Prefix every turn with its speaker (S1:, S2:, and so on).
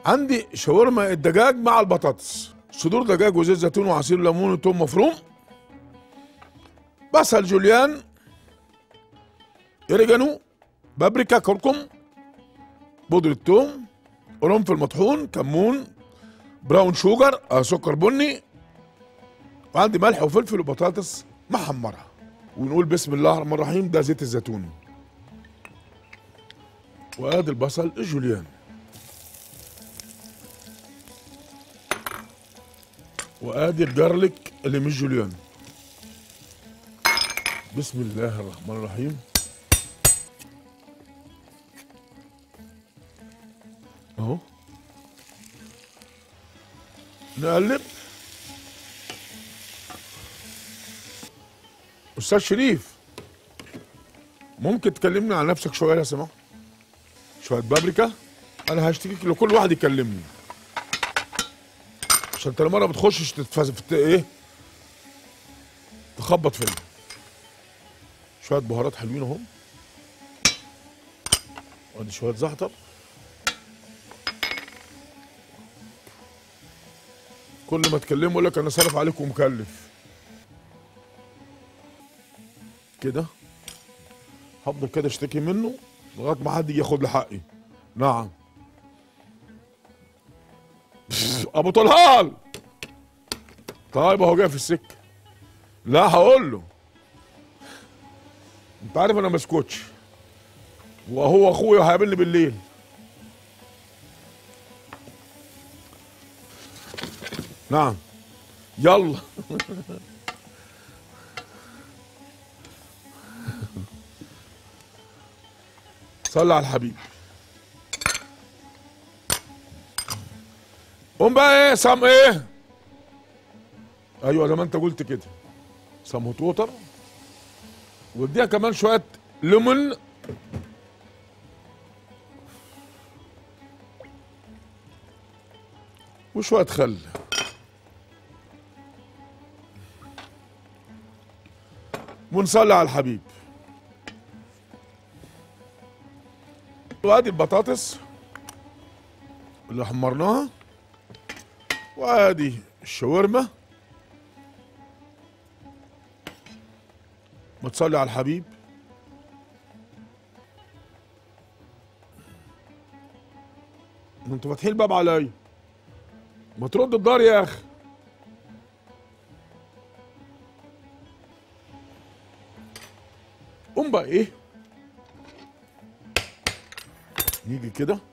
S1: عندي شاورما الدجاج مع البطاطس صدور دجاج وزيت زيتون وعصير ليمون وتوم مفروم بصل جوليان اوريجانو بابريكا كركم بودرة توم قرنفل مطحون كمون براون شوجر آه سكر بني وعندي ملح وفلفل وبطاطس محمرة ونقول بسم الله الرحمن الرحيم ده زيت الزيتون وادي البصل الجوليان وادي الجارليك اللي مش جوليان بسم الله الرحمن الرحيم اهو نقلب استاذ شريف ممكن تكلمني عن نفسك شويه يا سماح شويه بابريكا انا هشتكيك لكل واحد يكلمني عشان انت مره بتخشش تتفز في ايه تخبط فيا شويه بهارات حلوين اهو وادي شويه زعتر كل ما تكلمه يقول لك انا صارف عليك ومكلف كده هفضل كده اشتكي منه لغايه ما حد يجي ياخد لي حقي نعم ابو طلال طيب اهو جاي في السكه لا هقول له انت عارف انا ما اسكتش وهو اخويا هيقابلني بالليل نعم يلا صلى على الحبيب قوم بقى ايه سام ايه ايوه زي ما انت قلت كده سام ووتر واديها كمان شويه ليمون وشويه خل ونصلي على الحبيب وادي البطاطس اللي حمرناها وادي الشاورما وتصلي على الحبيب انتوا فاتحين الباب عليا ما ترد الدار يا اخي قوم بقى ايه نيجي كده